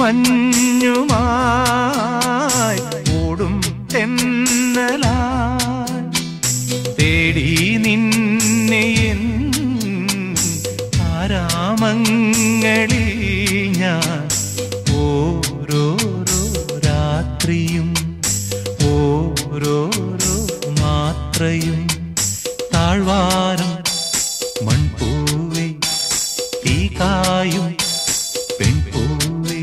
മഞ്ഞുമായി ഓടും തെന്നലായി തേടി നിന്നെ എൻ ആരാമങ്ങളിൽ ഞാൻ ഓരോരോ രാത്രിയും ഓരോരോ മാത്രയും താഴ്വാരം മൺപൂവേ തീ കായും പെൺപൂവേ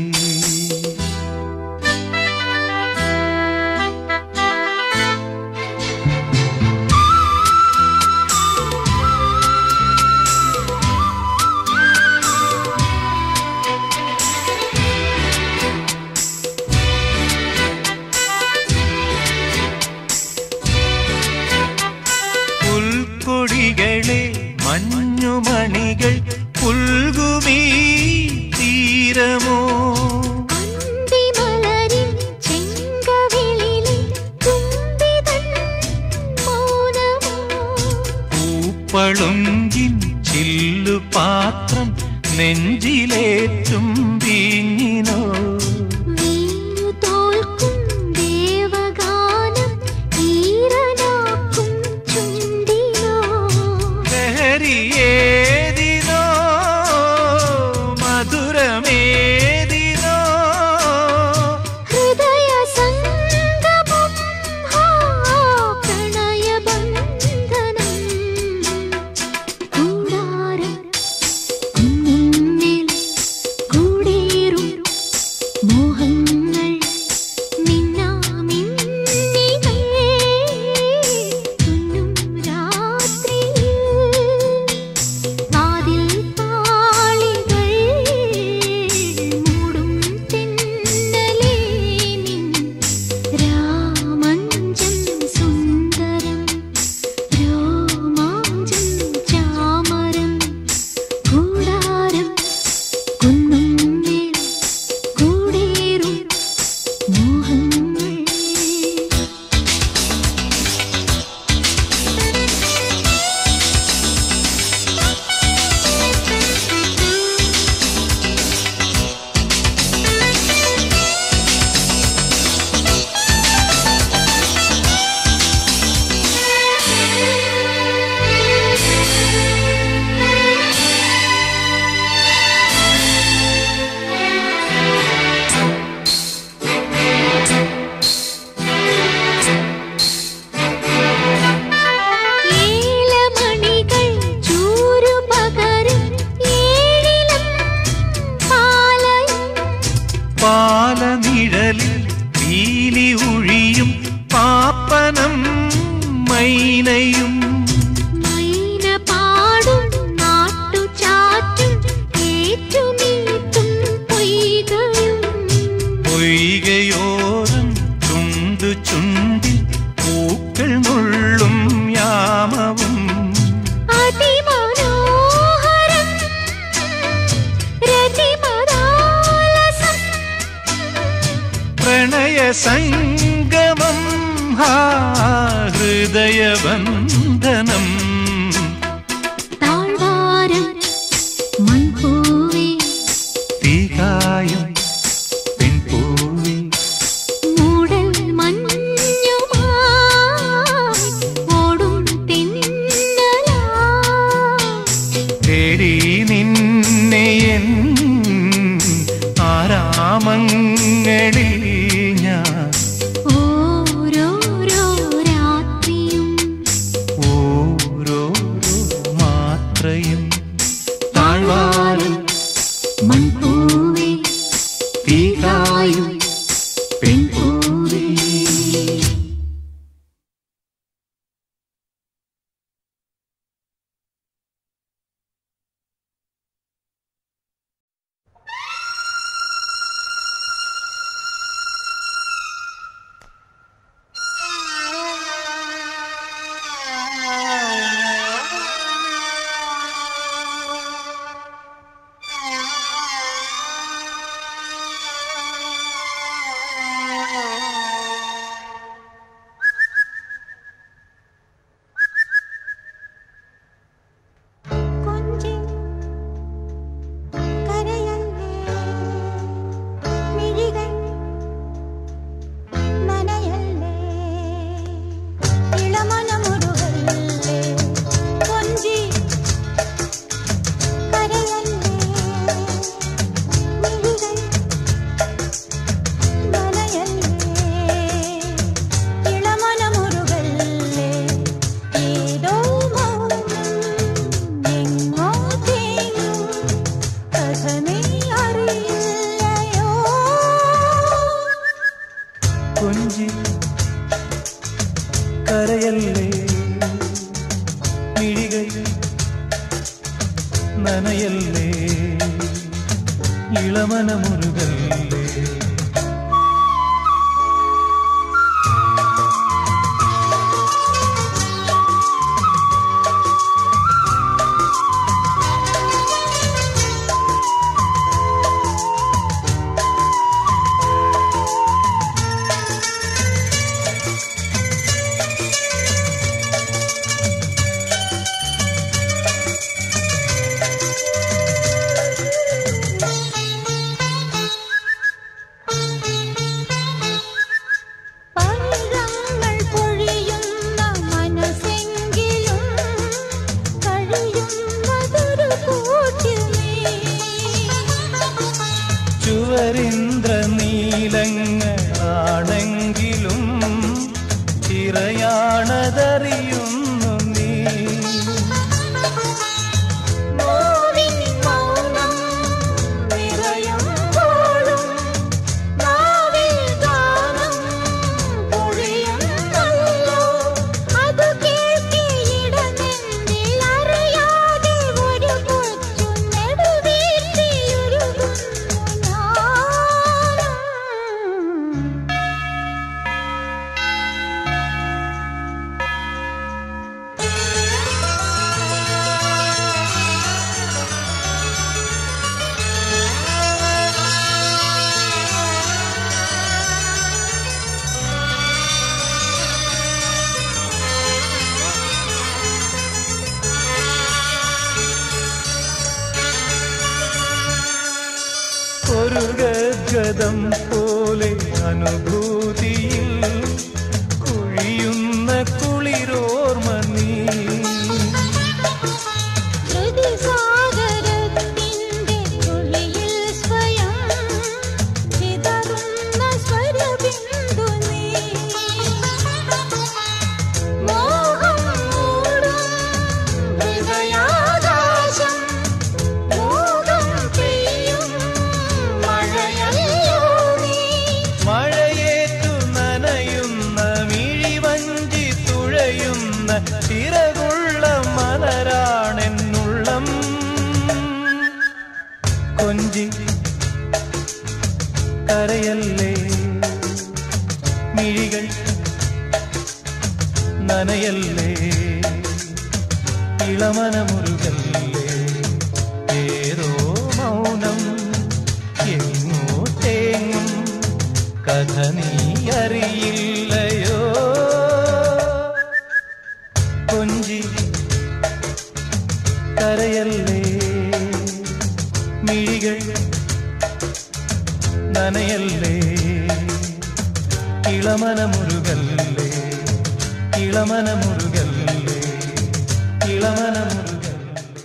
പുൽക്കൊടികളെ മഞ്ഞുമണികൾ പുൽകുമീ തീരമോ അന്തിമലരിൻ ചെങ്കവിളിലെ തുമ്പിതൻ മൗനമോ പൂപ്പളുങ്കിൻ ചില്ലുപാത്രം നെഞ്ചിലേറ്റും വീഞ്ഞിനോ വീണു തോൽക്കും ദേവഗാനം ഈറനാക്കും ചുണ്ടിനോ ലഹരിയേതിനോ മധുരമേതിനോ ഹൃദയ സംഗമം ഹാ പ്രണയബന്ധനം കൂടാരം കുന്നിന്മേൽ കൂടേറും മോഹങ്ങൾ മിന്നാമിന്നികൾ തുന്നും രാത്രിയിൽ വാതിൽ പാളികൾ മൂടും തെന്നലേ നിൻ രാമഞ്ചം സുന്ദരം രോമാഞ്ചം ചാമരം കൂടാരം കുന്നും മേൽ കൂടേറും മോഹങ്ങൾ ഏലമണികൾ ചൂരുപകരും ഏഴിലം പാലയും പാലനിഴലിൽ പീലി ഉഴിയും പാപ്പനം മൈനയും മൈന പാടും നാട്ടുചാറ്റും ഏറ്റുമീട്ടും പൊയ്കയും പൊയ്കയോരം ചുണ്ടു ചുണ്ടിൽ പൂക്കൾ നുള്ളും യാമവും അതിമനോഹരം രതിമദാലസം പ്രണയ സംഗമം ഹാ ഹൃദയബന്ധനം താഴ്വാരം മൺപൂവേ തീകായും പെൺപൂവേ മൂടൽ മഞ്ഞുമായി ഓടും തെന്നലായി തേടി നിന്നെ എൻ ആരാമങ്ങളിൽ ഞാൻ ഓരോരോ രാത്രിയും ഓരോ കരയല്ലേ മിഴികൾ നനയല്ലേ ഇളമനമുരുകല്ലേ പഴങ്ങൾ പൊഴിയുന്ന മനസ്സെങ്കിലും കഴിയുന്നതൊരു കൂട്ടിൽ നീ ചുവരിന്ദ്ര നീലങ്ങളാണെങ്കിലും ചിറയാണതറിയുന്നു നീ നോവിൻ മൗനം നിറയുമ്പോഴും നാവിൽ ഗാനം പൊഴിയുന്നല്ലോ അത് കേൾക്കിയിടനെന്നിൽ അറിയാതെ ഒരു കൊച്ചു നെടുവീഴ്ത്തിയൊരുകുന്നു ഞാനും ഒരു ഗദ്ഗതം പോലെ അനുഭൂതിയിൽ കുഴിയുന്ന കുളിരോർമ നീ ഹൃദിസാഗരത്തിൻ്റെ തുള്ളിയിൽ സ്വയം ചിതറുന്ന സ്വരബിന്ദു നീ. മോഹം മൂടും ഹൃദയാകാശം മോഹം പെയ്യും മഴയല്ലോ നീ. മഴയേറ്റു നനയുന്ന മിഴിവഞ്ചി തുഴയുന്ന ചിറകുള്ള മലരാണെന്നുള്ളം കൊഞ്ചി കരയല്ലേ മിഴികൾ നനയല്ലേ ഇളമനമുരുകല്ലേ ഏതോ മൗനം എങ്ങോ തേങ്ങും കഥ നീ അറിയില്ലയോ കൊഞ്ചി കരയല്ലേ മിഴികൾ നനയല്ലേ ഇളമനമുരുകല്ലേ ഇളമനമുരുകല്ലേ ഇളമനമുരുകല്ലേ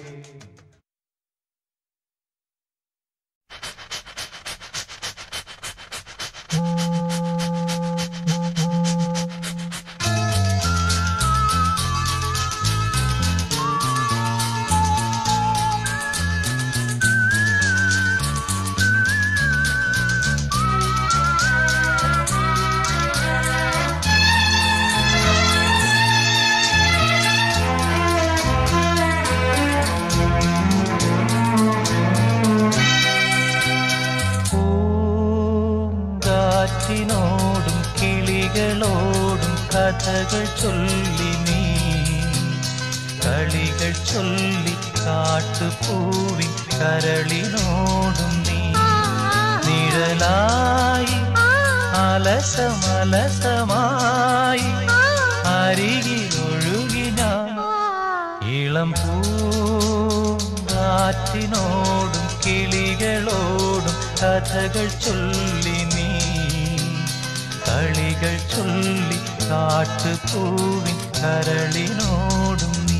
പൂങ്കാറ്റിനോടും കിളികളോടും കഥകൾ ചൊല്ലി നീ കളികൾ ചൊല്ലി കാട്ടുപൂവി കരളിനോടും നീ നിഴലായി അലസമലസമായി അരികിലൊഴുകി ഞാൻ ഇളം പൂങ്കാറ്റിനോടും കിളികളോടും കഥകൾ ചൊല്ലി നീ കളികൾ ചൊല്ലി കാട്ടുപൂവിൻ കരളിനോടും നീ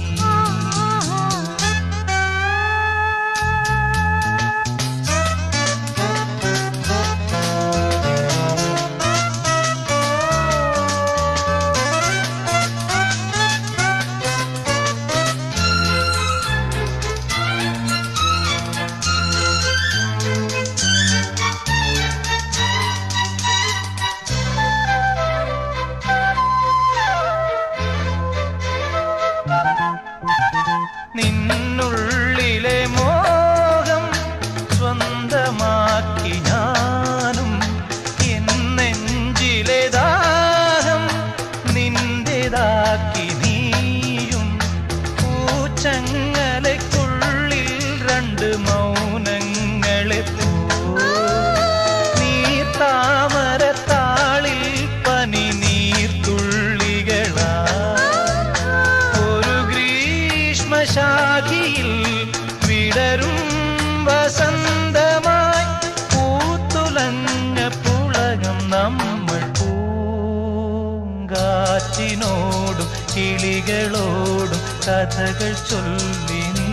കാറ്റിനോടും കിളികളോടും കഥകൾ ചൊല്ലി നീ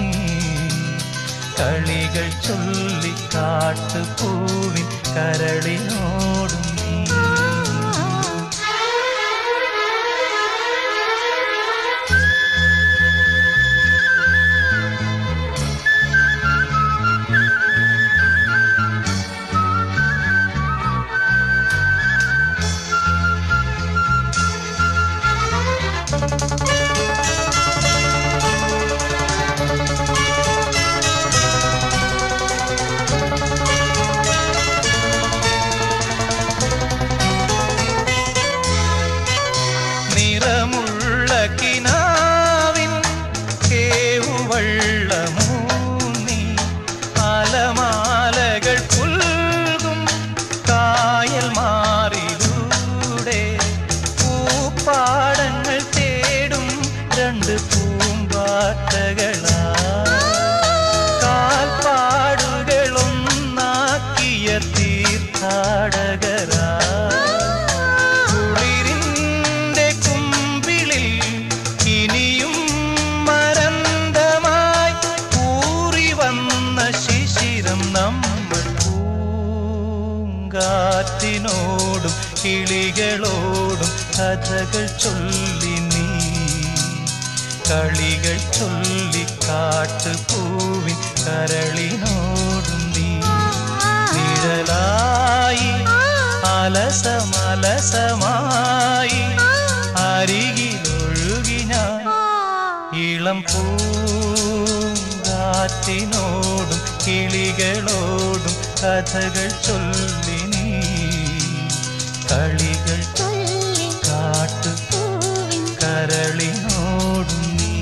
കളികൾ ചൊല്ലി കാട്ടുപൂവിൻ കരളിനോടും നീ നിറമുള്ള കിനാവിൻ കേവുവള്ളമൂന്നി അലമാലകൾ പുൽകും കായൽ മാറിലൂടെ പൂപ്പാടങ്ങൾ തേടും രണ്ട് പൂമ്പാറ്റകളാ കാൽപ്പാടുകളൊന്നാക്കിയ തീർത്ഥാടകരാ കുളിരിന്റെ കുമ്പിളിൽ ഇനിയും മരന്തമായി കൂറി വന്ന ശിശിരം നമ്മൾ പൂങ്കാറ്റിനോടും കിളികളോടും കഥകൾ ചൊല്ലി നീ കളികൾ ചൊല്ലി കാട്ടുപൂവിൻ കരളിനോടും നീ നിഴലായി അലസമലസമായി അരികിലൊഴുകി ഞാൻ ഇളം പൂങ്കാറ്റിനോടും കിളികളോടും കഥകൾ ചൊല്ലി നീ കളികൾ ചൊല്ലി കാട്ടു പൂവിൻ കരളിനോടും നീ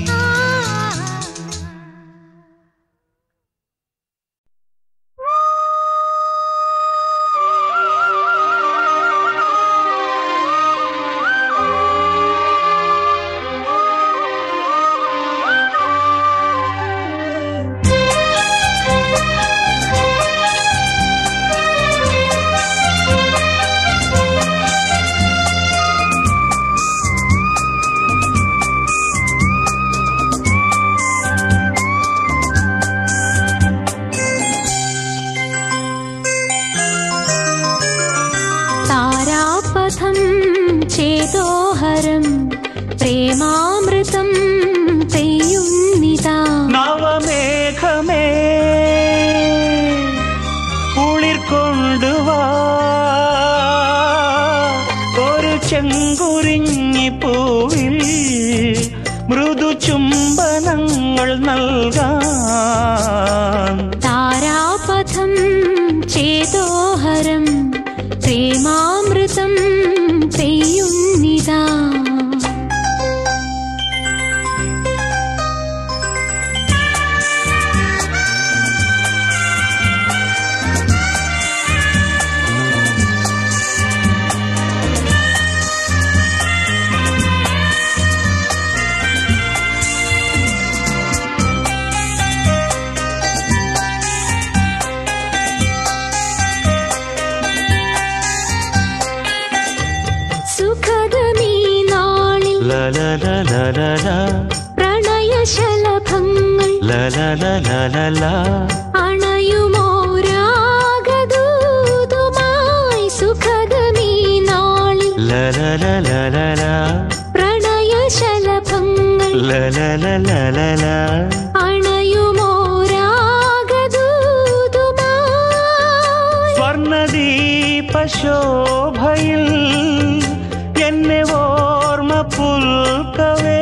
താരാപഥം ചേതോഹരം പ്രേമാമൃതം പെയ്യുന്നിതാ നവമേഘമേ കുളിർ കൊണ്ടുവാ ഒരു ചെങ്കുരിഞ്ഞി പൂവിൽ മൃദു ചുംബനങ്ങൾ നൽകാൻ താരാപഥം ചേതോഹരം പ്രേമാമൃതം പെയ്യുന്നിതാ സുഖദമീ നാളിൽ ലലലലലല, പ്രണയശലഭങ്ങൾ ലലലലലല, അണയുമോരാഗദൂതുമായി സുഖദമീ നാളിൽ ലലലലലല, പ്രണയശലഭങ്ങൾ ലലലലലല. അണയുമോരാഗദൂതുമായി സ്വർണദീപശോഭയിൽ എന്നെ ഓർമ്മ പുൽക്കവേ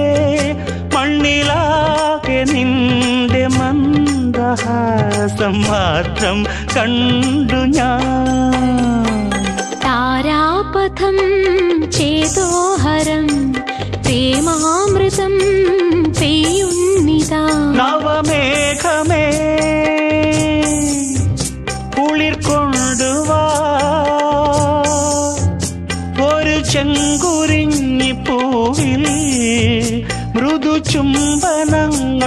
മണ്ണിലാകെ നിന്റെ മന്ദഹാസം മാത്രം കണ്ടു ഞാൻ താരാപഥം ചേതോഹരം പ്രേമാമൃതം പെയ്യുന്നിതാ നവമേഘമേ കുളിർ കൊണ്ടുവാ ഒരു ചെങ്കുരിഞ്ഞി പൂവിൽ മൃദു ചുംബനങ്ങൾ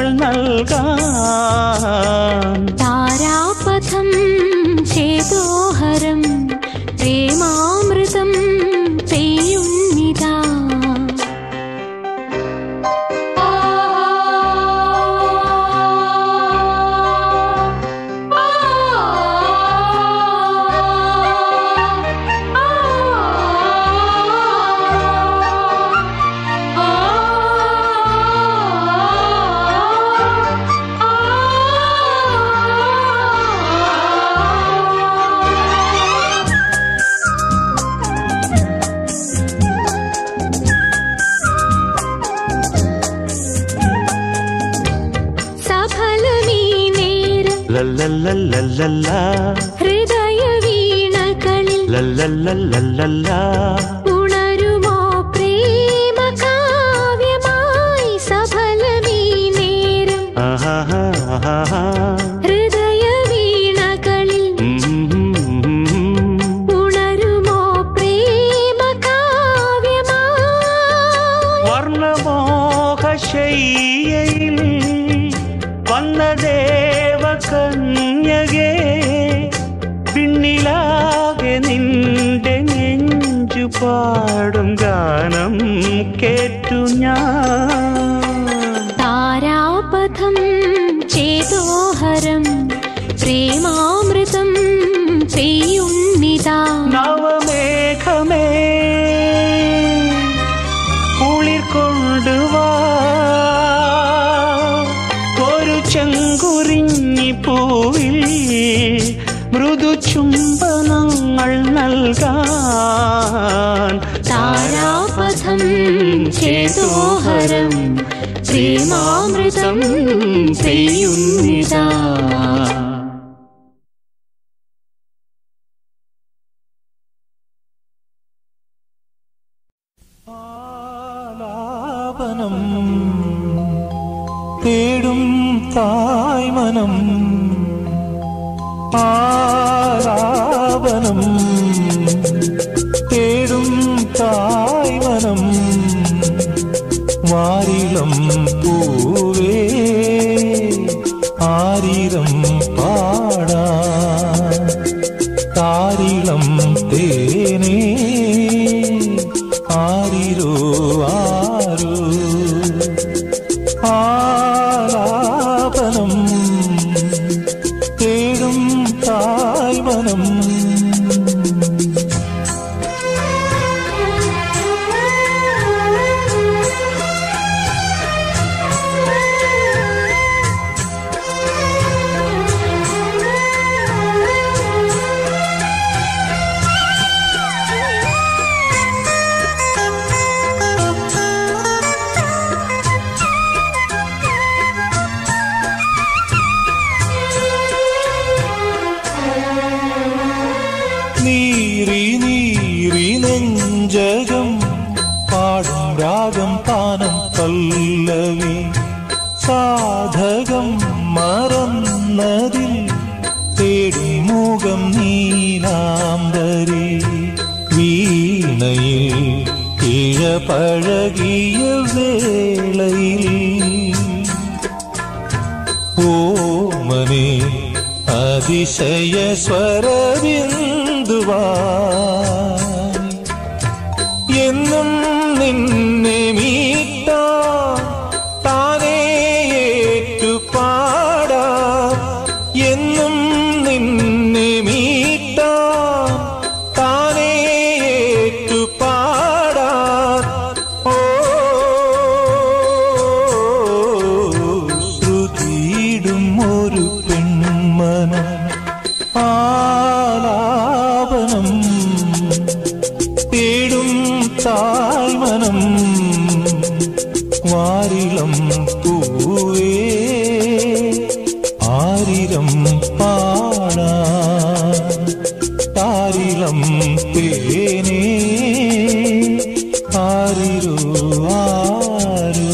നൽകാൻ താരാപഥം ചേതോഹരം പ്രേമാമൃതം പെയ്യുന്നിതാ ലല്ലല്ലല്ലല്ലല്ല ഹൃദയ വീണകളിൽ ലല്ലല്ലല്ലല്ലല്ല ഉണരുമോ പ്രേമ കാവ്യമായി സഫലമീ നേരം ആഹാഹാഹാഹാ. ഹൃദയ വീണകളിൽ ഉം. ഉണരുമോ പ്രേമ കാവ്യമായി വർണ്ണമോഹശയ്യയിൽ വന്ന ദേവകന്യകേ പിന്നിലാകെ നിന്റെ നെഞ്ചു പാടും ഗാനം കേട്ടു ഞാൻ താരാപഥം ചേതോഹരം പ്രേമാമൃതം പെയ്യുന്നിതാ നവമേഘമേ കുളിർ കൊണ്ടുവാ ഒരു ചെങ്കുറിഞ്ഞി പൂവിൽ മൃദു ചുംബനങ്ങൾ നൽകാൻ താരാപഥം ചേതോഹരം പ്രേമാമൃതം പെയ്യുന്നിതാ ആലാപനം തേടും തായ്മനം ആലാപനം തേടും തായ്മനം വാരിളം പൂവേ ആരിരം പാടാ താരിളം തേനേ ആരിരോ ആരോ ആലാപനം തേടും തായ്മനം നീറി നീറി നെഞ്ചകം പാടും രാഗം താനം പല്ലവി സാധകം മറന്നതിൽ തേടും മുഖം നീലാംബരി വീണയിൽ ഇഴപഴകിയ വേളയിൽ ഓമനെ അതിശയ സ്വരബിന്ദുവാ എന്നും നിന്നെ മീട്ടാ താനേ ഏറ്റുപാടാ എന്നും നിന്നെ മീട്ടാ താനേ ഏറ്റുപാടാ ഓ ശ്രുതിയിടും ഒരു പെൺമനം ആലാപനം തേടും തായ്മനം വാരിളം പൂവേ ആരിരം പാടാ താരിളം തേനേ ആരിരോ ആരോ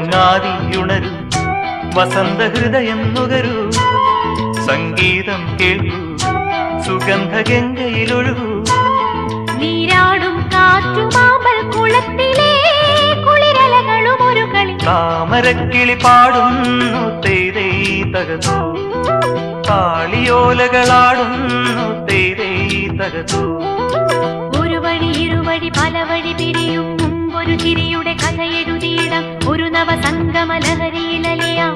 ചങ്ങാതിയുണരൂ വസന്തഹൃദയം നുകരൂ സംഗീതം കേൾക്കൂ സുഗന്ധഗംഗയിലൊഴുകൂ നീരാടും കാറ്റുമാമ്പൽ കുളത്തിലെ കുളിരലകളും ഒരു കളി താമരക്കിളി പാടുന്നു തേരേ തകതൂ താളിയോലകളാടുന്നു തേരേ തകതൂ ഒരു വഴി ഇരുവഴി പല വഴി പിരിയും മുമ്പൊരു ചിരിയുടെ കഥ എഴുതിയിടാം ഒരു നവസംഗമ ലഹരിയിലലിയാം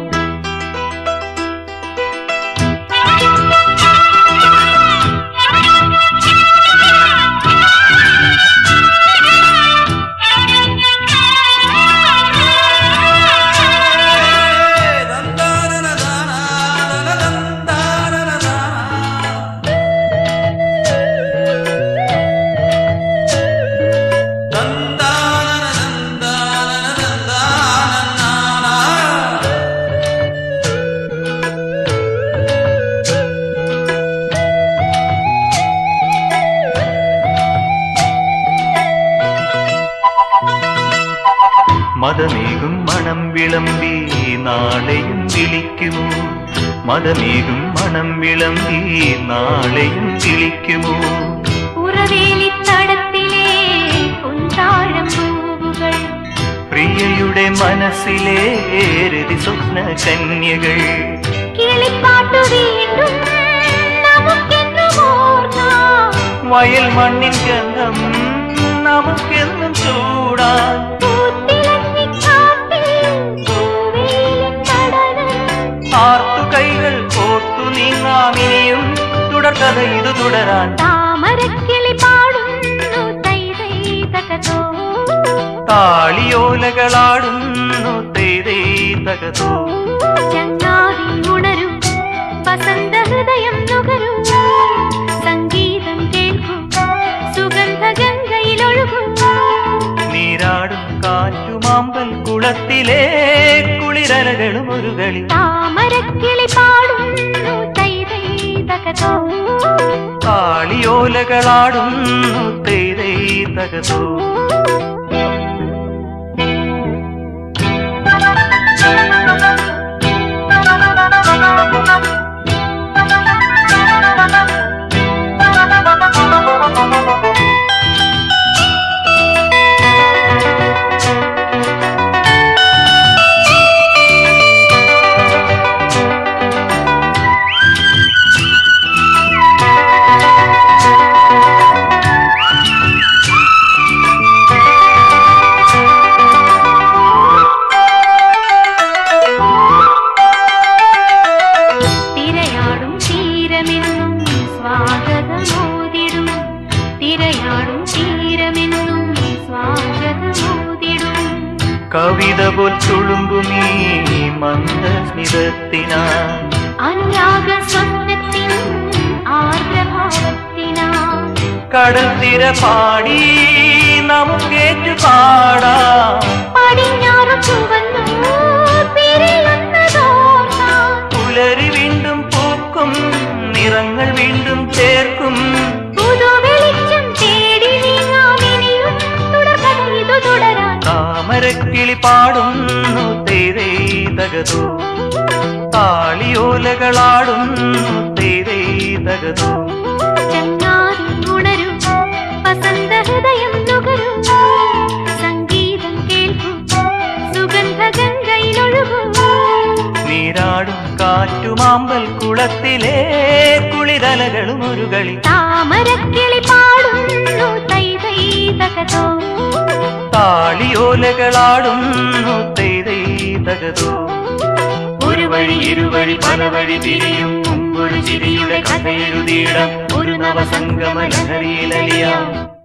മതമേകും മണം വിളമ്പി നാളെയും വിളിക്കുമോ മതമേകും മണം വിളമ്പി നാളെയും വിളിക്കുമോ ഉറവേലിത്തടത്തിലെ കുന്താഴം പൂവുകൾ പ്രിയയുടെ മനസ്സിലെ രതി സ്വപ്ന കന്യകൾ കിളിപ്പാട്ടു വീണ്ടും നമുക്കെന്നും ഓർക്കാം വയൽ മണ്ണിൻ ഗന്ധം നമുക്കെന്നും ചൂടാൻ പൂത്തിളങ്ങിക്കാട്ടിൽ പൂവേലിൻ നടനം ആർത്തു കൈകൾ കോർത്തു നീങ്ങാമിനിയും തുടർക്കഥ ഇത് തുടരാൻ താമരക്കിളി പാടുന്നു തൈ തൈ തകതോ താളിയോലകളാടുന്നു തേരേ തകതോ ചങ്ങാതി ഉണരൂ വസന്ത ഹൃദയം നുകരൂ സംഗീതം കേൾക്കൂ സുഗന്ധ ഗംഗയിലൊഴുകൂ നീരാടും കാറ്റുമാമ്പൽ കുളത്തിലെ കുളിരലകളും ഒരു കളി താമരക്കിളി പാടുന്നു തൈ തൈ തകതോ താളിയോലകളാടുന്നു തേരേ തകതോ തിരയാടും തീരമെന്നും സ്വാഗതമോതിടും തിരയാടും തീരമെന്നും സ്വാഗതമോതിടും കവിത പോൽ തുളുമ്പുമീ മന്ദസ്മിതത്തിനാ അനുരാഗ സ്വപ്നത്തിൻ ആർദ്രഭാവത്തിനാ കടൽ തിര പാടി നമുക്കേറ്റു പാടാം പടിഞ്ഞാറ് ചുവന്നു പിരിയുന്നതോർക്കാം പുലരി വീണ്ടും പൂക്കും നിറങ്ങൾ വീണ്ടും ചേർക്കും പുതുവെളിച്ചം തേടി നീങ്ങാമിനിയും തുടർക്കഥ ഇതു തുടരാൻ താമരക്കിളി പാടുന്നു തേരേ തകതോ താളിയോലകളാടുന്നു തേരേ തകതോ ചങ്ങാതി ഉണരൂ വസന്ത ഹൃദയം നുകരൂ സംഗീതം കേൾക്കൂ സുഗന്ധ ഗംഗയിലൊഴുകൂ നീരാടും കാറ്റുമാമ്പൽ കുളത്തിലെ കുളിരലകളും ഒരു കളി താമരക്കിളി പാടുന്നു തൈ തൈ തകതോ താളിയോലകളാടുന്നു തേരേ തകതോ ഒരു വഴി ഇരുവഴി പല വഴി തിരിയും മുമ്പൊരു ചിരിയുടെ കഥ എഴുതിയിടാം ഒരു നവസംഗമ ലഹരിയിലലിയാം